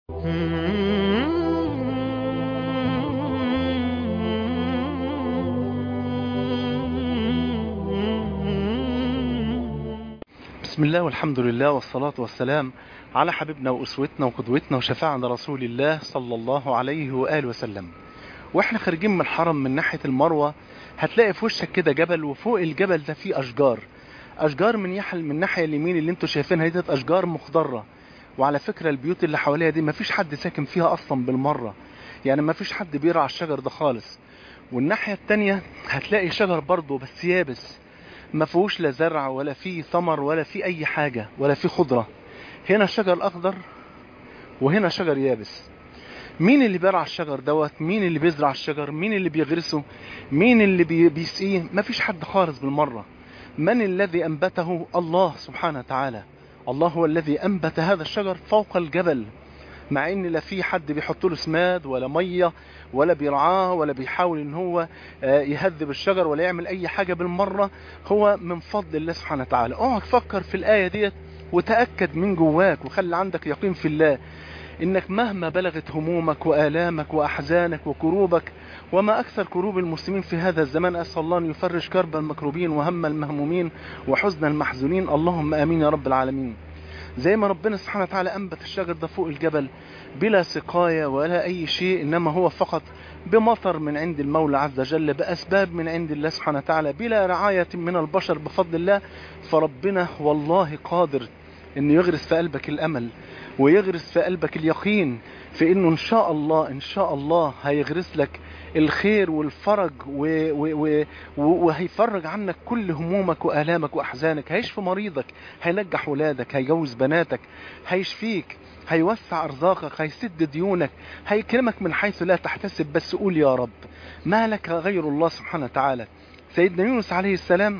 بسم الله والحمد لله والصلاة والسلام على حبيبنا وأسوتنا وقدوتنا وشفاعنا رسول الله صلى الله عليه وآله وسلم واحنا خارجين من الحرم من ناحية المروة هتلاقي في وشك كده جبل وفوق الجبل ده فيه أشجار أشجار من يحل من الناحية اليمين اللي انتوا شايفينها دي أشجار مخضرة وعلى فكرة البيوت اللي حواليها دي مفيش حد ساكن فيها أصلا بالمرة يعني مفيش حد بيرعى الشجر ده خالص والناحية التانية هتلاقي شجر برضه بس يابس ما فيهوش لا زرع ولا فيه ثمر ولا فيه اي حاجة ولا فيه خضرة هنا شجر اخضر وهنا شجر يابس مين اللي بيرعى الشجر دوت مين اللي بيزرع الشجر مين اللي بيغرسه مين اللي بي- بيسقيه مفيش حد خالص بالمرة من الذي انبته الله سبحانه وتعالى الله هو الذي انبت هذا الشجر فوق الجبل مع ان لا في حد بيحط له سماد ولا ميه ولا بيرعاه ولا بيحاول ان هو آه، يهذب الشجر ولا يعمل اي حاجه بالمره هو من فضل الله سبحانه وتعالى اقعد فكر في الايه ديت وتاكد من جواك وخلي عندك يقين في الله انك مهما بلغت همومك والامك واحزانك وكروبك وما اكثر كروب المسلمين في هذا الزمان اسال الله ان يفرج كرب المكروبين وهم المهمومين وحزن المحزونين اللهم امين يا رب العالمين زي ما ربنا سبحانه وتعالى انبت الشجر ده فوق الجبل بلا سقاية ولا اي شيء انما هو فقط بمطر من عند المولى عز وجل باسباب من عند الله سبحانه وتعالى بلا رعاية من البشر بفضل الله فربنا والله قادر انه يغرس في قلبك الامل ويغرس في قلبك اليقين في انه ان شاء الله ان شاء الله هيغرس لك الخير والفرج و و و و وهيفرج عنك كل همومك والامك واحزانك هيشفي مريضك هينجح ولادك هيجوز بناتك هيشفيك هيوسع ارزاقك هيسد ديونك هيكرمك من حيث لا تحتسب بس قول يا رب ما لك غير الله سبحانه وتعالى سيدنا يونس عليه السلام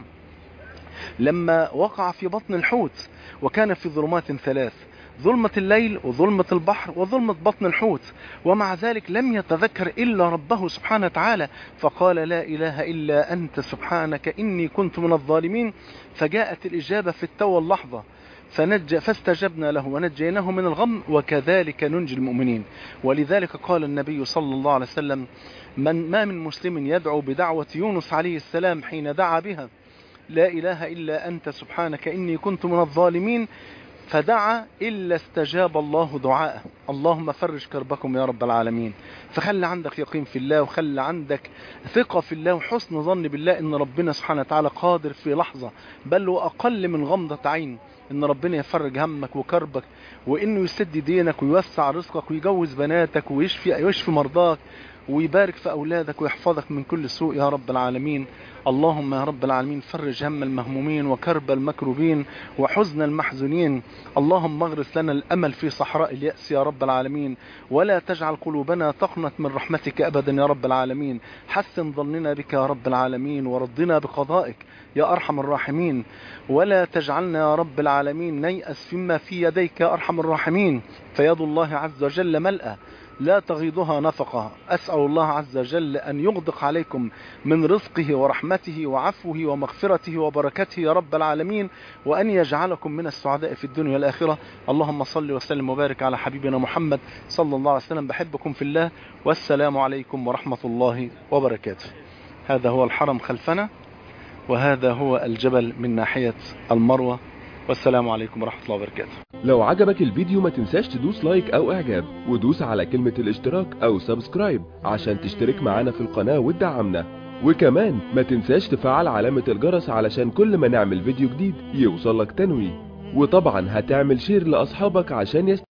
لما وقع في بطن الحوت وكان في ظلمات ثلاث ظلمة الليل وظلمة البحر وظلمة بطن الحوت ومع ذلك لم يتذكر إلا ربه سبحانه وتعالى فقال لا إله إلا أنت سبحانك إني كنت من الظالمين فجاءت الإجابة في التو اللحظة فنج فاستجبنا له ونجيناه من الغم وكذلك ننجي المؤمنين ولذلك قال النبي صلى الله عليه وسلم من ما من مسلم يدعو بدعوة يونس عليه السلام حين دعا بها لا إله إلا أنت سبحانك إني كنت من الظالمين فدعا إلا استجاب الله دعاءه اللهم فرج كربكم يا رب العالمين فخلي عندك يقين في الله وخلي عندك ثقة في الله وحسن ظن بالله إن ربنا سبحانه وتعالى قادر في لحظة بل وأقل من غمضة عين إن ربنا يفرج همك وكربك وإنه يسد دينك ويوسع رزقك ويجوز بناتك ويشفي ويشفي مرضاك ويبارك في أولادك ويحفظك من كل سوء يا رب العالمين اللهم يا رب العالمين فرج هم المهمومين وكرب المكروبين وحزن المحزونين اللهم اغرس لنا الأمل في صحراء اليأس يا رب العالمين ولا تجعل قلوبنا تقنط من رحمتك أبدا يا رب العالمين حسن ظننا بك يا رب العالمين ورضنا بقضائك يا أرحم الراحمين ولا تجعلنا يا رب العالمين نيأس فيما في يديك يا أرحم الراحمين فيد الله عز وجل ملأى لا تغيضها نفقة أسأل الله عز وجل أن يغدق عليكم من رزقه ورحمته وعفوه ومغفرته وبركته يا رب العالمين وأن يجعلكم من السعداء في الدنيا والآخرة اللهم صل وسلم وبارك على حبيبنا محمد صلى الله عليه وسلم بحبكم في الله والسلام عليكم ورحمة الله وبركاته هذا هو الحرم خلفنا وهذا هو الجبل من ناحية المروة والسلام عليكم ورحمة الله وبركاته لو عجبك الفيديو ما تنساش تدوس لايك او اعجاب ودوس على كلمة الاشتراك او سبسكرايب عشان تشترك معانا في القناة وتدعمنا وكمان ما تنساش تفعل علامة الجرس علشان كل ما نعمل فيديو جديد يوصلك تنويه وطبعا هتعمل شير لاصحابك عشان يست...